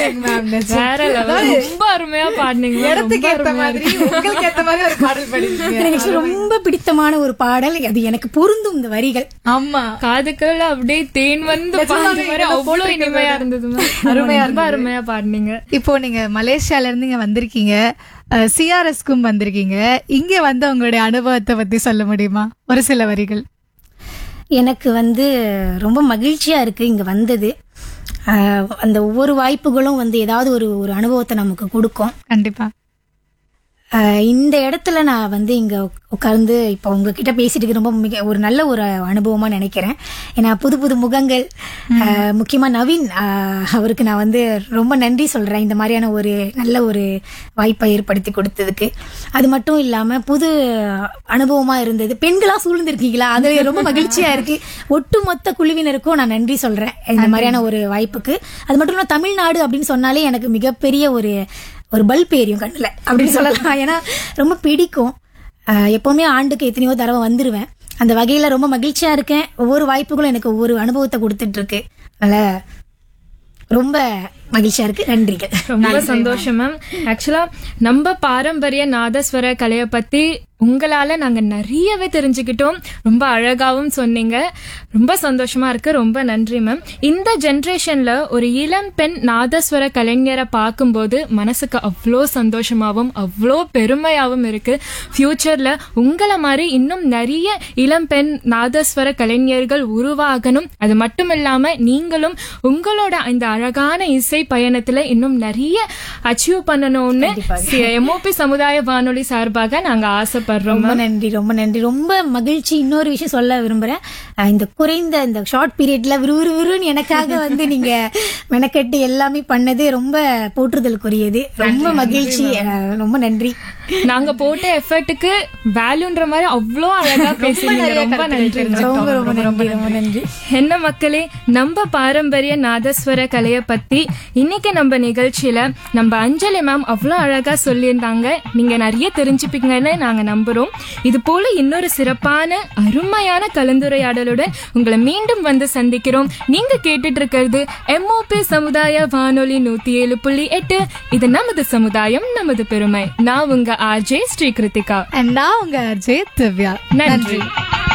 Amazing ma'am வேற level. ரொம்ப அருமையா பாடுனீங்க ma'am. இடத்துக்கு ரொம்ப ஏத்த அருமையா மாதிரி உங்களுக்கு ஏத்த மாதிரி ஒரு பாடல் படிச்சீங்க எனக்கு actually ரொம்ப பிடித்தமான ஒரு பாடல் அது எனக்கு பொருந்தும் இந்த வரிகள் ஆமா காதுக்குள்ள அப்படியே தேன் வந்து பாஞ்ச மாதிரி அவ்வளவு இனிமையா இருந்தது ma'am. அருமையா ரொம்ப அருமையா பாடுனீங்க இப்போ நீங்க மலேசியால இருந்து இங்க வந்திருக்கீங்க சிஆர்எஸ்க்கும் வந்திருக்கீங்க இங்க வந்து உங்களுடைய அனுபவத்தை பத்தி சொல்ல முடியுமா ஒரு சில வரிகள் எனக்கு வந்து ரொம்ப மகிழ்ச்சியா இருக்கு இங்க வந்தது ஆஹ் அந்த ஒவ்வொரு வாய்ப்புகளும் வந்து ஏதாவது ஒரு ஒரு அனுபவத்தை நமக்கு கொடுக்கும் கண்டிப்பா ஆஹ் இந்த இடத்துல நான் வந்து இங்க உட்கார்ந்து இப்போ உங்ககிட்ட பேசிட்டு இருக்க ரொம்ப மிக ஒரு நல்ல ஒரு அனுபவமா நினைக்கிறேன் ஏன்னா புது புது முகங்கள் ஆஹ் முக்கியமா நவீன் ஆஹ் அவருக்கு நான் வந்து ரொம்ப நன்றி சொல்றேன் இந்த மாதிரியான ஒரு நல்ல ஒரு வாய்ப்பை ஏற்படுத்தி கொடுத்ததுக்கு அது மட்டும் இல்லாம புது அனுபவமா இருந்தது பெண்களா சூழ்ந்திருக்கீங்களா அது ரொம்ப மகிழ்ச்சியா இருக்கு ஒட்டுமொத்த குழுவினருக்கும் நான் நன்றி சொல்றேன் இந்த மாதிரியான ஒரு வாய்ப்புக்கு அது மட்டும் இல்லாம தமிழ்நாடு அப்படின்னு சொன்னாலே எனக்கு மிகப்பெரிய ஒரு ஒரு பல்ப் எரியும் கண்ணுல அப்படின்னு சொல்லலாம் ஏன்னா ரொம்ப பிடிக்கும் ஆஹ் எப்பவுமே ஆண்டுக்கு எத்தனையோ தடவை வந்துருவேன் அந்த வகையில ரொம்ப மகிழ்ச்சியா இருக்கேன் ஒவ்வொரு வாய்ப்புகளும் எனக்கு ஒவ்வொரு அனுபவத்தை கொடுத்துட்டு இருக்கு அதனால ரொம்ப மகிழ்ச்சியா இருக்கு நன்றிகள் ரொம்ப சந்தோஷம் மேம் ஆக்சுவலா நம்ம பாரம்பரிய நாதஸ்வர கலையை பத்தி உங்களால நாங்க நிறையவே தெரிஞ்சுக்கிட்டோம் ரொம்ப அழகாவும் சொன்னீங்க ரொம்ப சந்தோஷமா இருக்கு ரொம்ப நன்றி மேம் இந்த ஜென்ரேஷன்ல ஒரு இளம் பெண் நாதஸ்வர கலைஞரை பார்க்கும்போது மனசுக்கு அவ்வளோ சந்தோஷமாவும் அவ்வளோ பெருமையாவும் இருக்கு ஃபியூச்சர்ல உங்களை மாதிரி இன்னும் நிறைய இளம் பெண் நாதஸ்வர கலைஞர்கள் உருவாகணும் அது மட்டும் இல்லாம நீங்களும் உங்களோட இந்த அழகான இசை பயணத்துல இன்னும் நிறைய அச்சீவ் பண்ணணும்னு எம்ஓபி சமுதாய வானொலி சார்பாக நாங்க ஆசைப்படுறோம் ரொம்ப நன்றி ரொம்ப நன்றி ரொம்ப மகிழ்ச்சி இன்னொரு விஷயம் சொல்ல விரும்புறேன் அஹ் இந்த குறைந்த இந்த ஷார்ட் பீரியட்ல விறுவிறு விறுன்னு எனக்காக வந்து நீங்க மெனக்கெட்டு எல்லாமே பண்ணது ரொம்ப போற்றுதலுக்குரியது ரொம்ப மகிழ்ச்சி அஹ் ரொம்ப நன்றி நாங்க போட்ட எஃபர்ட்டுக்கு வேல்யூன்ற மாதிரி அவ்வளோ அழகா பேசுறீங்க ரொம்ப நன்றி ரொம்ப ரொம்ப நன்றி ரொம்ப நன்றி என்ன மக்களே நம்ம பாரம்பரிய நாதஸ்வர கலையை பத்தி இன்னைக்கு நம்ம நிகழ்ச்சியில நம்ம அஞ்சலி மேம் அவ்வளோ அழகா சொல்லியிருந்தாங்க நீங்க நிறைய தெரிஞ்சுப்பீங்கன்னு நாங்க நம்புறோம் இது போல இன்னொரு சிறப்பான அருமையான கலந்துரையாடலுடன் உங்களை மீண்டும் வந்து சந்திக்கிறோம் நீங்க கேட்டுட்டு இருக்கிறது எம்ஓபி சமுதாய வானொலி நூத்தி ஏழு புள்ளி எட்டு இது நமது சமுதாயம் நமது பெருமை நான் உங்க ஆர்ஜே ஸ்ரீ கிருத்திகா அண்ட் நான் உங்க அஜய் திவ்யா நன்றி